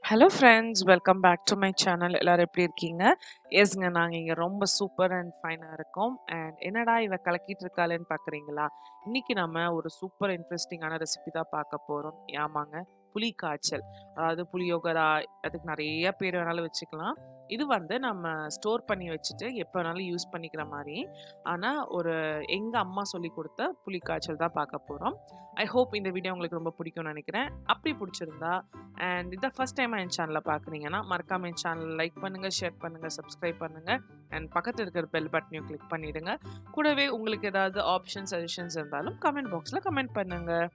hello friends welcome back to my channel எல்லாரும் எப்படி இருக்கீங்க எஸ்ங்க நாங்கள் இங்கே ரொம்ப சூப்பர் அண்ட் ஃபைனாக இருக்கோம் அண்ட் என்னடா இவ கலக்கிட்டு இருக்காளேன்னு பார்க்குறீங்களா இன்னைக்கு நம்ம ஒரு சூப்பர் இன்ட்ரெஸ்டிங்கான ரெசிபி தான் பார்க்க போகிறோம் ஆமாங்க புளி காய்ச்சல் அதாவது புளியோகரா அதுக்கு நிறைய பேர் வேணாலும் வச்சுக்கலாம் இது வந்து நம்ம ஸ்டோர் பண்ணி வச்சுட்டு எப்போ வேணாலும் யூஸ் பண்ணிக்கிற மாதிரி ஆனால் ஒரு எங்கள் அம்மா சொல்லி கொடுத்த புளி காய்ச்சல் தான் பார்க்க போகிறோம் ஐ ஹோப் இந்த வீடியோ உங்களுக்கு ரொம்ப பிடிக்கும்னு நினைக்கிறேன் அப்படி பிடிச்சிருந்தா அண்ட் இதை ஃபஸ்ட் டைம் என் சேனலில் பார்க்குறீங்கன்னா மறக்காம என் சேனல் லைக் பண்ணுங்கள் ஷேர் பண்ணுங்கள் சப்ஸ்கிரைப் பண்ணுங்கள் அண்ட் பக்கத்தில் இருக்கிற பெல் பட்டனையும் கிளிக் பண்ணிவிடுங்க கூடவே உங்களுக்கு ஏதாவது ஆப்ஷன் சஜஷன்ஸ் இருந்தாலும் கமெண்ட் பாக்ஸில் கமெண்ட் பண்ணுங்கள்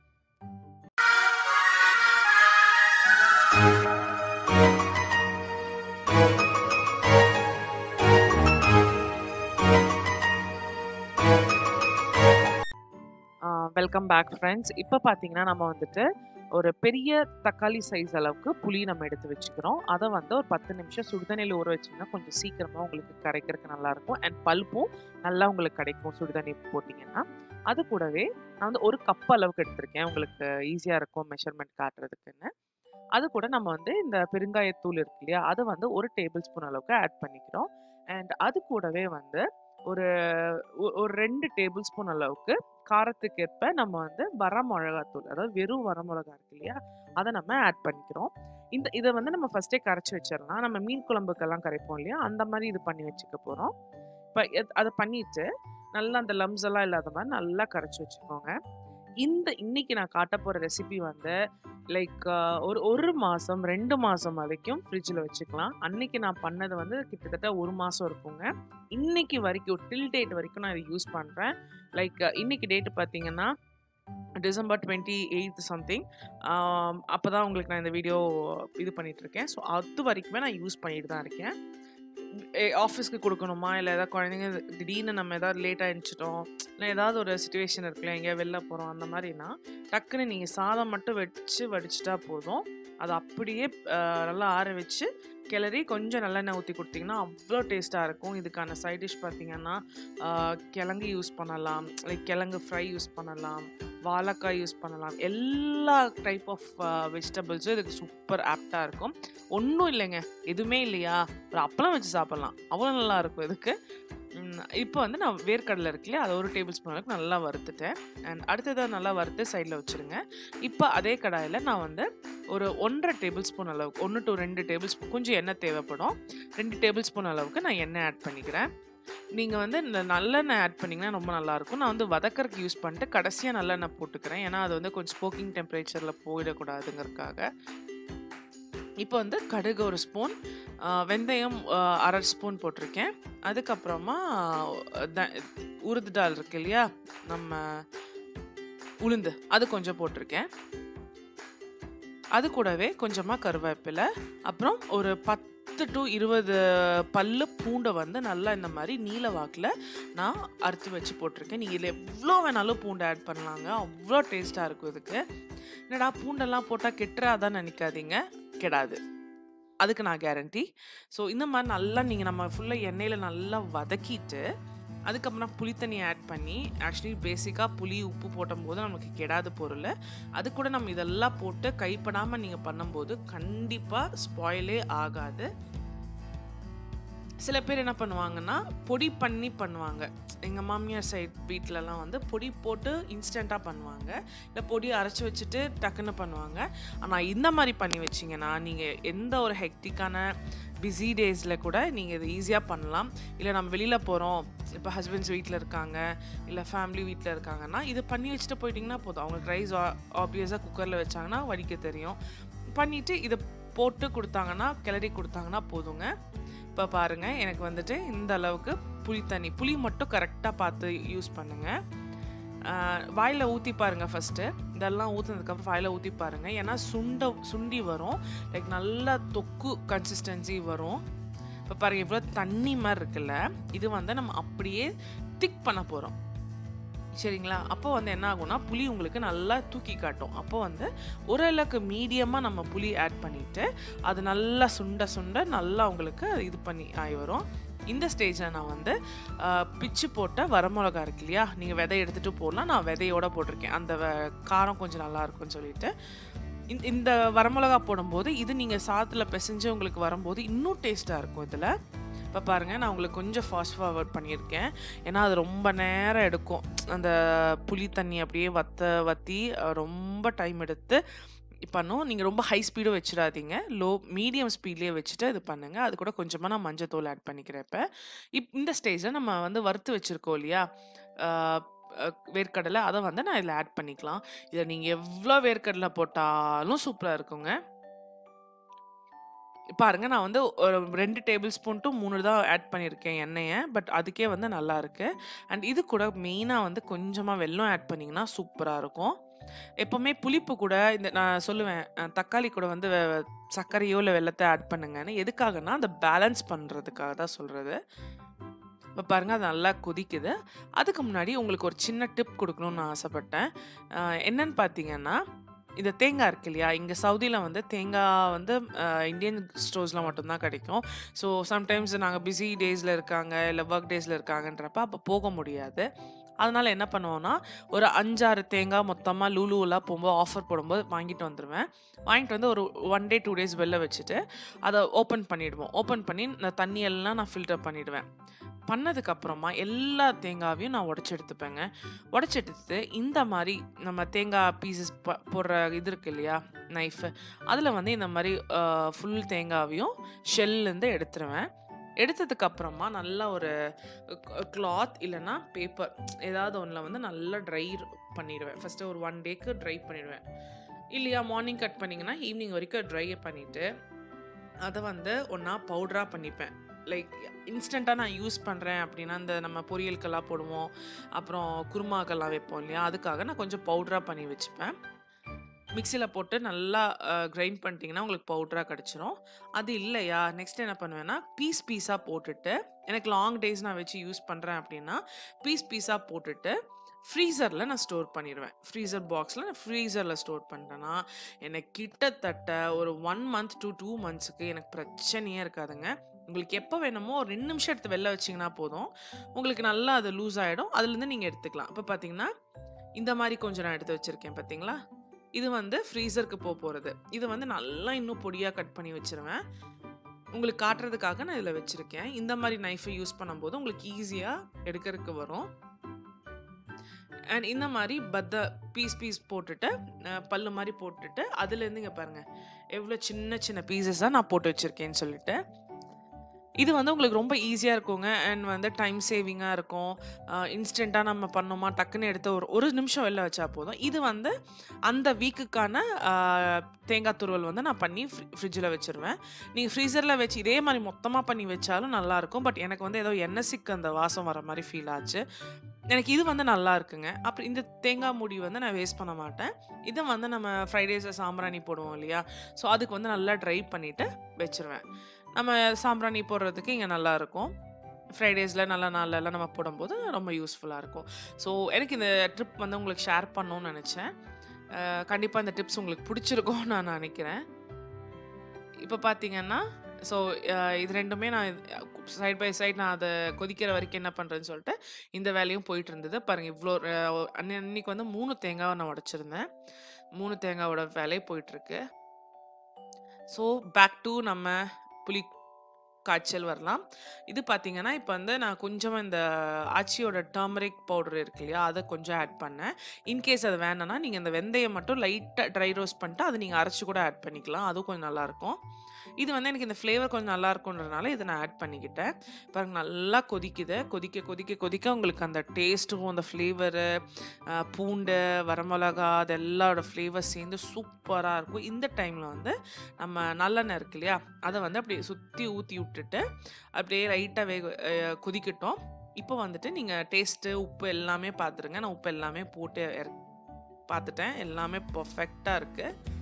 வெல்கம் பேக் ஃப்ரெண்ட்ஸ் இப்போ பார்த்தீங்கன்னா நம்ம வந்துட்டு ஒரு பெரிய தக்காளி சைஸ் அளவுக்கு புளி நம்ம எடுத்து வச்சுக்கிறோம் அதை வந்து ஒரு பத்து நிமிஷம் சுடுதண்ணியில் ஊற வச்சிங்கன்னா கொஞ்சம் சீக்கிரமாக உங்களுக்கு கரைக்கிறதுக்கு நல்லாயிருக்கும் அண்ட் பல்ப்பும் நல்லா உங்களுக்கு கிடைக்கும் சுடுதண்ணி போட்டிங்கன்னா அது கூடவே நான் வந்து ஒரு கப் அளவுக்கு எடுத்திருக்கேன் உங்களுக்கு ஈஸியாக இருக்கும் மெஷர்மெண்ட் காட்டுறதுக்குன்னு அது கூட நம்ம வந்து இந்த பெருங்காயத்தூள் இருக்கு இல்லையா அதை வந்து ஒரு டேபிள் ஸ்பூன் அளவுக்கு ஆட் பண்ணிக்கிறோம் அண்ட் அது கூடவே வந்து ஒரு ஒரு ரெண்டு டேபிள் ஸ்பூன் அளவுக்கு காரத்துக்கு ஏற்ப நம்ம வந்து வர மிளகாத்தூள் அதாவது வெறும் வர மிளகா இருக்கு இல்லையா அதை நம்ம ஆட் பண்ணிக்கிறோம் இந்த இதை வந்து நம்ம ஃபஸ்ட்டே கரைச்சி வச்சிடலாம் நம்ம மீன் குழம்புக்கெல்லாம் கரைப்போம் இல்லையா அந்த மாதிரி இது பண்ணி வச்சுக்க போகிறோம் இப்போ அதை பண்ணிட்டு நல்லா அந்த லம்ஸ் எல்லாம் இல்லாத மாதிரி நல்லா கரைச்சி வச்சுக்கோங்க இந்த இன்னைக்கு நான் காட்ட போகிற ரெசிபி வந்து லைக் ஒரு ஒரு மாதம் ரெண்டு மாதம் வரைக்கும் ஃப்ரிட்ஜில் வச்சுக்கலாம் அன்னைக்கு நான் பண்ணது வந்து கிட்டத்தட்ட ஒரு மாதம் இருக்குங்க இன்னைக்கு வரைக்கும் டில் டேட் வரைக்கும் நான் இதை யூஸ் பண்ணுறேன் லைக் இன்னைக்கு டேட்டு பார்த்தீங்கன்னா டிசம்பர் டுவெண்ட்டி எயித் சம்திங் அப்போ தான் உங்களுக்கு நான் இந்த வீடியோ இது பண்ணிகிட்ருக்கேன் ஸோ அது வரைக்குமே நான் யூஸ் பண்ணிட்டு தான் இருக்கேன் ஆஃபீஸ்க்கு கொடுக்கணுமா இல்லை ஏதாவது குழந்தைங்க திடீர்னு நம்ம ஏதாவது லேட்டாக எழுந்துச்சிட்டோம் இல்லை ஏதாவது ஒரு சுச்சுவேஷன் இருக்குல்ல எங்கேயா வெளில போகிறோம் அந்த மாதிரினா டக்குன்னு நீங்கள் சாதம் மட்டும் வச்சு வடிச்சிட்டா போதும் அதை அப்படியே நல்லா ஆற வச்சு கிளறி கொஞ்சம் நல்லெண்ணெய் ஊற்றி கொடுத்தீங்கன்னா அவ்வளோ டேஸ்ட்டாக இருக்கும் இதுக்கான சைட் டிஷ் பார்த்தீங்கன்னா கிழங்கு யூஸ் பண்ணலாம் லைக் கிழங்கு ஃப்ரை யூஸ் பண்ணலாம் வாழைக்காய் யூஸ் பண்ணலாம் எல்லா டைப் ஆஃப் வெஜிடபிள்ஸும் இதுக்கு சூப்பர் ஆப்டாக இருக்கும் ஒன்றும் இல்லைங்க எதுவுமே இல்லையா ஒரு அப்பளம் வச்சு சாப்பிட்லாம் அவ்வளோ நல்லா இருக்கும் இதுக்கு இப்போ வந்து நான் வேர்க்கடலை இருக்குல்லையா அதை ஒரு டேபிள் ஸ்பூன் அளவுக்கு நல்லா வறுத்துட்டேன் அண்ட் அடுத்ததை நல்லா வறுத்து சைடில் வச்சுருங்க இப்போ அதே கடாயில் நான் வந்து ஒரு ஒன்றரை டேபிள் ஸ்பூன் அளவுக்கு ஒன்று டு ரெண்டு டேபிள் ஸ்பூன் கொஞ்சம் எண்ணெய் தேவைப்படும் ரெண்டு டேபிள் ஸ்பூன் அளவுக்கு நான் எண்ணெய் ஆட் பண்ணிக்கிறேன் நீங்கள் வந்து இந்த நல்லெண்ணெய் ஆட் பண்ணிங்கன்னா ரொம்ப நல்லாயிருக்கும் நான் வந்து வதக்கறதுக்கு யூஸ் பண்ணிட்டு கடைசியாக நல்லெண்ணெய் போட்டுக்கிறேன் ஏன்னா அது வந்து கொஞ்சம் ஸ்போக்கிங் டெம்பரேச்சரில் போயிடக்கூடாதுங்கிறதுக்காக இப்போ வந்து கடுகு ஒரு ஸ்பூன் வெந்தயம் அரை ஸ்பூன் போட்டிருக்கேன் அதுக்கப்புறமா த உருது டால் இருக்கு இல்லையா நம்ம உளுந்து அது கொஞ்சம் போட்டிருக்கேன் அது கூடவே கொஞ்சமாக கருவேப்பிலை அப்புறம் ஒரு பத்து டு இருபது பல்லு பூண்டை வந்து நல்லா இந்த மாதிரி நீல வாக்கில் நான் அறுத்து வச்சு போட்டிருக்கேன் நீங்கள் இதில் எவ்வளோ வேணாலும் பூண்டை ஆட் பண்ணலாங்க அவ்வளோ டேஸ்ட்டாக இருக்கும் இதுக்கு என்னடா பூண்டெல்லாம் போட்டால் கெட்டுறாதான்னு நினைக்காதீங்க கெடாது அதுக்கு நான் கேரண்டி ஸோ இந்த மாதிரி நல்லா நீங்கள் நம்ம ஃபுல்லாக எண்ணெயில் நல்லா வதக்கிட்டு அதுக்கப்புறம் புளி தண்ணி ஆட் பண்ணி ஆக்சுவலி பேசிக்காக புளி உப்பு போடும்போது நமக்கு கெடாத பொருள் அது கூட நம்ம இதெல்லாம் போட்டு கைப்படாமல் நீங்கள் பண்ணும்போது கண்டிப்பாக ஸ்பாயிலே ஆகாது சில பேர் என்ன பண்ணுவாங்கன்னா பொடி பண்ணி பண்ணுவாங்க எங்கள் மாமியார் சைட் வீட்டிலலாம் வந்து பொடி போட்டு இன்ஸ்டண்ட்டாக பண்ணுவாங்க இல்லை பொடி அரைச்சி வச்சுட்டு டக்குன்னு பண்ணுவாங்க ஆனால் இந்த மாதிரி பண்ணி வச்சிங்கன்னா நீங்கள் எந்த ஒரு ஹெக்டிக்கான பிஸி டேஸில் கூட நீங்கள் இது ஈஸியாக பண்ணலாம் இல்லை நம்ம வெளியில் போகிறோம் இப்போ ஹஸ்பண்ட்ஸ் வீட்டில் இருக்காங்க இல்லை ஃபேமிலி வீட்டில் இருக்காங்கன்னா இது பண்ணி வச்சுட்டு போயிட்டிங்கன்னா போதும் அவங்களுக்கு ரைஸ் ஆப்வியஸாக குக்கரில் வச்சாங்கன்னா வடிக்க தெரியும் பண்ணிவிட்டு இதை போட்டு கொடுத்தாங்கன்னா கிளறி கொடுத்தாங்கன்னா போதுங்க இப்போ பாருங்கள் எனக்கு வந்துட்டு இந்த அளவுக்கு புளி தண்ணி புளி மட்டும் கரெக்டாக பார்த்து யூஸ் பண்ணுங்கள் வாயில் ஊற்றி பாருங்கள் ஃபஸ்ட்டு இதெல்லாம் ஊற்றுனதுக்கப்புறம் வாயில் ஊற்றி பாருங்கள் ஏன்னா சுண்ட சுண்டி வரும் லைக் நல்லா தொக்கு கன்சிஸ்டன்சி வரும் இப்போ பாருங்கள் இவ்வளோ தண்ணி மாதிரி இருக்குல்ல இது வந்து நம்ம அப்படியே திக் பண்ண போகிறோம் சரிங்களா அப்போ வந்து என்ன ஆகும்னா புளி உங்களுக்கு நல்லா தூக்கி காட்டும் அப்போ வந்து ஓரளவுக்கு மீடியமாக நம்ம புளி ஆட் பண்ணிவிட்டு அது நல்லா சுண்ட சுண்ட நல்லா உங்களுக்கு இது பண்ணி ஆகி வரும் இந்த ஸ்டேஜில் நான் வந்து பிச்சு போட்ட வரமிளகா இருக்கு இல்லையா நீங்கள் விதை எடுத்துகிட்டு போடலாம் நான் விதையோட போட்டிருக்கேன் அந்த காரம் கொஞ்சம் நல்லா இருக்கும்னு சொல்லிட்டு இந்த இந்த வரமிளகா போடும்போது இது நீங்கள் சாதத்தில் பிசைஞ்சு உங்களுக்கு வரும்போது இன்னும் டேஸ்ட்டாக இருக்கும் இதில் இப்போ பாருங்கள் நான் உங்களுக்கு கொஞ்சம் ஃபாஸ்ட் ஃபார்வர்ட் பண்ணியிருக்கேன் ஏன்னா அது ரொம்ப நேரம் எடுக்கும் அந்த புளி தண்ணி அப்படியே வத்த வற்றி அஹ், ரொம்ப டைம் எடுத்து பண்ணும் நீங்கள் ரொம்ப ஹை ஸ்பீடும் வச்சிடாதீங்க லோ மீடியம் ஸ்பீட்லேயே வச்சுட்டு இது பண்ணுங்கள் அது கூட கொஞ்சமாக நான் மஞ்சத்தூள் ஆட் பண்ணிக்கிறேன் இப்போ இப் இந்த ஸ்டேஜில் நம்ம வந்து வறுத்து வச்சுருக்கோம் இல்லையா அஹ், அஹ், வேர்க்கடலை அதை வந்து நான் இதில் ஆட் பண்ணிக்கலாம் இதை நீங்கள் எவ்வளோ வேர்க்கடலை போட்டாலும் சூப்பராக இருக்குங்க பாருங்க நான் வந்து ஒரு ரெண்டு டேபிள் ஸ்பூன் டு மூணு தான் ஆட் பண்ணியிருக்கேன் எண்ணெயை பட் அதுக்கே வந்து நல்லா இருக்கு அண்ட் இது கூட மெயினாக வந்து கொஞ்சமாக வெல்லம் ஆட் பண்ணிங்கன்னா சூப்பராக இருக்கும் எப்போவுமே புளிப்பு கூட இந்த நான் சொல்லுவேன் அஹ், தக்காளி கூட வந்து வெ- சர்க்கரையோ இல்லை வெல்லத்தை ஆட் பண்ணுங்கன்னு எதுக்காகனா அந்த பேலன்ஸ் பண்ணுறதுக்காக தான் சொல்கிறது இப்போ பாருங்கள் அது நல்லா கொதிக்குது அதுக்கு முன்னாடி உங்களுக்கு ஒரு சின்ன டிப் கொடுக்கணும்னு நான் ஆசைப்பட்டேன் அஹ், என்னன்னு பார்த்தீங்கன்னா இந்த தேங்காய் இருக்கு இல்லையா இங்கே சவுதியில் வந்து தேங்காய் வந்து அஹ், இந்தியன் ஸ்டோர்ஸில் மட்டும்தான் கிடைக்கும் ஸோ சம்டைம்ஸ் நாங்கள் பிஸி டேஸில் இருக்காங்க இல்லை ஒர்க் டேஸில் இருக்காங்கன்றப்ப அப்போ போக முடியாது அதனால் என்ன பண்ணுவோன்னா ஒரு அஞ்சாறு தேங்காய் மொத்தமாக லூலுவெலாம் போகும்போது ஆஃபர் போடும்போது வாங்கிட்டு வந்துடுவேன் வாங்கிட்டு வந்து ஒரு ஒன் டே டூ டேஸ் வெளில வச்சுட்டு அதை ஓப்பன் பண்ணிவிடுவோம் ஓப்பன் பண்ணி இந்த தண்ணியெல்லாம் நான் ஃபில்டர் பண்ணிவிடுவேன் பண்ணதுக்கப்புறமா எல்லா தேங்காவையும் நான் உடச்சி எடுத்துப்பேங்க உடச்சி எடுத்துட்டு இந்த மாதிரி நம்ம தேங்காய் பீசஸ் போடுற இது இருக்கு இல்லையா நைஃபு அதில் வந்து இந்த மாதிரி ஃபுல் தேங்காவையும் ஷெல்லேருந்து எடுத்துருவேன் எடுத்ததுக்கு அப்புறமா நல்லா ஒரு கிளாத் இல்லைன்னா பேப்பர் ஏதாவது ஒன்றில் வந்து நல்லா ட்ரை பண்ணிடுவேன் ஃபஸ்ட்டு ஒரு ஒன் டேக்கு ட்ரை பண்ணிடுவேன் இல்லையா மார்னிங் கட் பண்ணிங்கன்னா ஈவினிங் வரைக்கும் ட்ரை பண்ணிவிட்டு அதை வந்து ஒன்றா பவுடராக பண்ணிப்பேன் லைக் இன்ஸ்டண்ட்டாக நான் யூஸ் பண்ணுறேன் அப்படின்னா இந்த நம்ம பொரியலுக்கெல்லாம் போடுவோம் அப்புறம் குருமாக்கெல்லாம் வைப்போம் இல்லையா அதுக்காக நான் கொஞ்சம் பவுடராக பண்ணி வச்சுப்பேன் மிக்சியில் போட்டு நல்லா கிரைண்ட் பண்ணிட்டீங்கன்னா உங்களுக்கு பவுடராக கிடச்சிரும் அது இல்லையா நெக்ஸ்ட் என்ன பண்ணுவேன்னா பீஸ் பீஸாக போட்டுட்டு எனக்கு லாங் டேஸ் நான் வச்சு யூஸ் பண்ணுறேன் அப்படின்னா பீஸ் பீஸாக போட்டுட்டு ஃப்ரீசரில் நான் ஸ்டோர் பண்ணிடுவேன் ஃப்ரீசர் பாக்ஸில் நான் ஃப்ரீசரில் ஸ்டோர் பண்ணிட்டேன்னா எனக்கு கிட்டத்தட்ட ஒரு ஒன் மந்த் டு டூ மந்த்ஸுக்கு எனக்கு பிரச்சனையே இருக்காதுங்க உங்களுக்கு எப்போ வேணுமோ ஒரு ரெண்டு நிமிஷம் எடுத்து வெளில வச்சிங்கன்னா போதும் உங்களுக்கு நல்லா அது லூஸ் ஆகிடும் அதுலேருந்து நீங்கள் எடுத்துக்கலாம் இப்போ பார்த்தீங்கன்னா இந்த மாதிரி கொஞ்சம் நான் எடுத்து வச்சுருக்கேன் பார்த்தீங்களா இது வந்து ஃப்ரீசருக்கு போக போகிறது இது வந்து நல்லா இன்னும் பொடியாக கட் பண்ணி வச்சிருவேன் உங்களுக்கு காட்டுறதுக்காக நான் இதில் வச்சுருக்கேன் இந்த மாதிரி நைஃபை யூஸ் பண்ணும்போது உங்களுக்கு ஈஸியாக எடுக்கிறதுக்கு வரும் அண்ட் இந்த மாதிரி பத்த பீஸ் பீஸ் போட்டுட்டு அஹ், பல்லு மாதிரி போட்டுட்டு அதுலேருந்து இங்கே பாருங்கள் எவ்வளோ சின்ன சின்ன பீசஸாக நான் போட்டு வச்சுருக்கேன்னு சொல்லிட்டு இது வந்து உங்களுக்கு ரொம்ப ஈஸியாக இருக்குங்க அண்ட் வந்து டைம் சேவிங்காக இருக்கும் இன்ஸ்டண்ட்டாக நம்ம பண்ணோமா டக்குன்னு எடுத்து ஒரு ஒரு நிமிஷம் வெளில வச்சா போதும் இது வந்து அந்த வீக்குக்கான தேங்காய் துருவல் வந்து நான் பண்ணி ஃப்ரிட்ஜில் வச்சுருவேன் நீங்கள் ஃப்ரீசரில் வச்சு இதே மாதிரி மொத்தமாக பண்ணி வச்சாலும் நல்லாயிருக்கும் பட் எனக்கு வந்து ஏதோ எண்ணெய் சிக்கு அந்த வாசம் வர மாதிரி ஃபீல் ஆச்சு எனக்கு இது வந்து நல்லா இருக்குங்க அப்புறம் இந்த தேங்காய் மூடி வந்து நான் வேஸ்ட் பண்ண மாட்டேன் இதை வந்து நம்ம ஃப்ரைடேஸில் சாம்பிராணி போடுவோம் இல்லையா ஸோ அதுக்கு வந்து நல்லா ட்ரை பண்ணிவிட்டு வச்சுருவேன் நம்ம சாம்பிராணி போடுறதுக்கு இங்கே நல்லா இருக்கும் ஃப்ரைடேஸில் நல்ல நாள்லலாம் நம்ம போடும்போது ரொம்ப யூஸ்ஃபுல்லாக இருக்கும் ஸோ எனக்கு இந்த ட்ரிப் வந்து உங்களுக்கு ஷேர் பண்ணணும்னு நினச்சேன் கண்டிப்பாக இந்த டிப்ஸ் உங்களுக்கு பிடிச்சிருக்கும்னு நான் நினைக்கிறேன் இப்போ பார்த்தீங்கன்னா ஸோ இது ரெண்டுமே நான் சைட் பை சைட் நான் அதை கொதிக்கிற வரைக்கும் என்ன பண்ணுறேன்னு சொல்லிட்டு இந்த வேலையும் போயிட்டு இருந்தது பாருங்கள் இவ்வளோ அஹ், அன்னை- அன்னைக்கு வந்து மூணு தேங்காவை நான் உடைச்சிருந்தேன் மூணு தேங்காவோட வேலையை போயிட்டுருக்கு ஸோ பேக் டு நம்ம புளி காய்ச்சல் வரலாம் இது பார்த்தீங்கன்னா இப்போ வந்து நான் கொஞ்சமாக இந்த ஆச்சியோட டர்மரிக் பவுடர் இருக்கு இல்லையா அதை கொஞ்சம் ஆட் பண்ணேன் இன்கேஸ் அது வேணாம்னா நீங்கள் இந்த வெந்தயம் மட்டும் லைட்டாக ட்ரை ரோஸ்ட் பண்ணிட்டு அதை நீங்கள் அரைச்சி கூட ஆட் பண்ணிக்கலாம் அதுவும் கொஞ்சம் நல்லாயிருக்கும் இது வந்து எனக்கு இந்த ஃப்ளேவர் கொஞ்சம் நல்லா இருக்குன்றனால இதை நான் ஆட் பண்ணிக்கிட்டேன் பாருங்க நல்லா கொதிக்குது கொதிக்க கொதிக்க கொதிக்க உங்களுக்கு அந்த டேஸ்ட்டும் அந்த ஃப்ளேவரு பூண்டு வரமிளகா அது எல்லாரோட ஃப்ளேவர் சேர்ந்து சூப்பராக இருக்கும் இந்த டைமில் வந்து நம்ம நல்லெண்ணெய் இருக்கு இல்லையா அதை வந்து அப்படியே சுற்றி ஊற்றி விட்டுட்டு அப்படியே லைட்டாக வேக அஹ் கொதிக்கட்டும் இப்போ வந்துட்டு நீங்கள் டேஸ்ட்டு உப்பு எல்லாமே பார்த்துருங்க நான் உப்பு எல்லாமே போட்டு இறக்- பார்த்துட்டேன் எல்லாமே பர்ஃபெக்டாக இருக்குது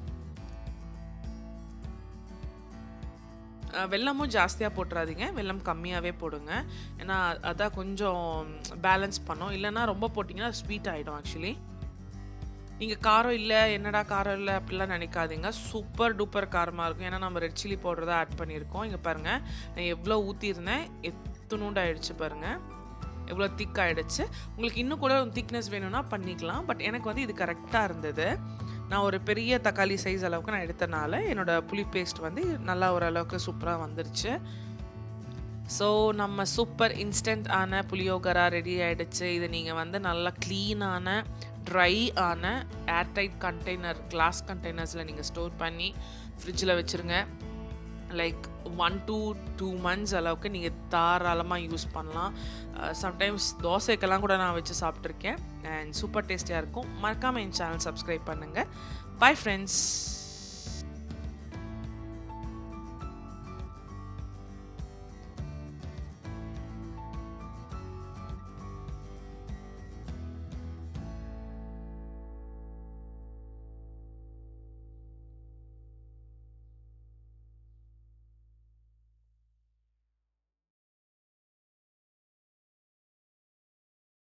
வெல்லமும் ஜாஸ்தியாக போட்டுறாதீங்க வெல்லம் கம்மியாகவே போடுங்க ஏன்னா அதான் கொஞ்சம் பேலன்ஸ் பண்ணும் இல்லைன்னா ரொம்ப போட்டிங்கன்னா ஸ்வீட் ஆகிடும் ஆக்சுவலி நீங்கள் காரம் இல்லை என்னடா காரம் இல்லை அப்படிலாம் நினைக்காதீங்க சூப்பர் டூப்பர் காரமாக இருக்கும் ஏன்னா நம்ம ரெட் சில்லி பவுடர் தான் ஆட் பண்ணியிருக்கோம் இங்கே பாருங்கள் நான் எவ்வளோ ஊற்றிருந்தேன் எத்துணுண்டு ஆயிடுச்சு பாருங்கள் எவ்வளோ திக் ஆயிடுச்சு உங்களுக்கு இன்னும் கூட திக்னஸ் வேணும்னா பண்ணிக்கலாம் பட் எனக்கு வந்து இது கரெக்டாக இருந்தது நான் ஒரு பெரிய தக்காளி சைஸ் அளவுக்கு நான் எடுத்தனால என்னோட புளி பேஸ்ட் வந்து நல்லா ஓரளவுக்கு சூப்பராக வந்துருச்சு ஸோ நம்ம சூப்பர் இன்ஸ்டன்ட் ஆன புளியோகரா ரெடி ஆகிடுச்சு இது நீங்கள் வந்து நல்லா க்ளீனான ட்ரை ஆன ஏர்டைட் கண்டெய்னர் கிளாஸ் கண்டெய்னர்ஸில் நீங்கள் ஸ்டோர் பண்ணி ஃப்ரிட்ஜில் வச்சுருங்க like one two two months அளவுக்கு நீங்கள் தாராளமாக யூஸ் பண்ணலாம் சம்டைம்ஸ் தோசைக்கெல்லாம் கூட நான் வச்சு சாப்பிட்ருக்கேன் அண்ட் சூப்பர் டேஸ்டியாக இருக்கும் மறக்காமல் என் சேனல் சப்ஸ்கிரைப் பண்ணுங்கள் பை ஃப்ரெண்ட்ஸ்